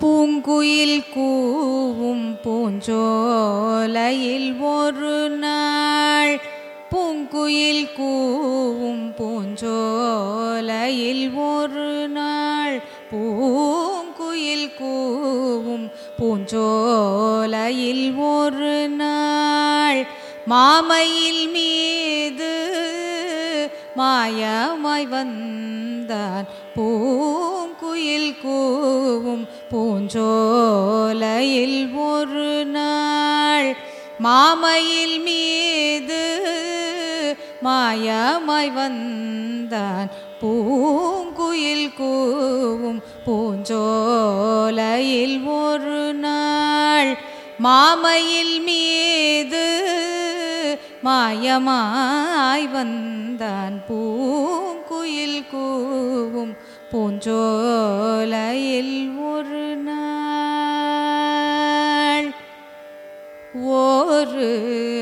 பூங்குயில் கூவும் பூஞ்சோலையில் ஒரு நாள் பூங்குயில் கூவும் பூஞ்சோலையில் ஒரு நாள் பூங்குயில் கூவும் பூஞ்சோலையில் ஒரு நாள் மாமையில் மீது மாயமாய் வந்தான் பூங்குயில் கூவும் பூஞ்சோலையில் ஒரு நாள் மாமையில் மீது மாயமாய் வந்தான் பூங்குயில் கூவும் பூஞ்சோலையில் ஒரு நாள் மாமையில் மீது மாயமாய் வந்தான் பூங்குயில் கூவும் பூஞ்சோலையில் ஒரு நாள் ஒரு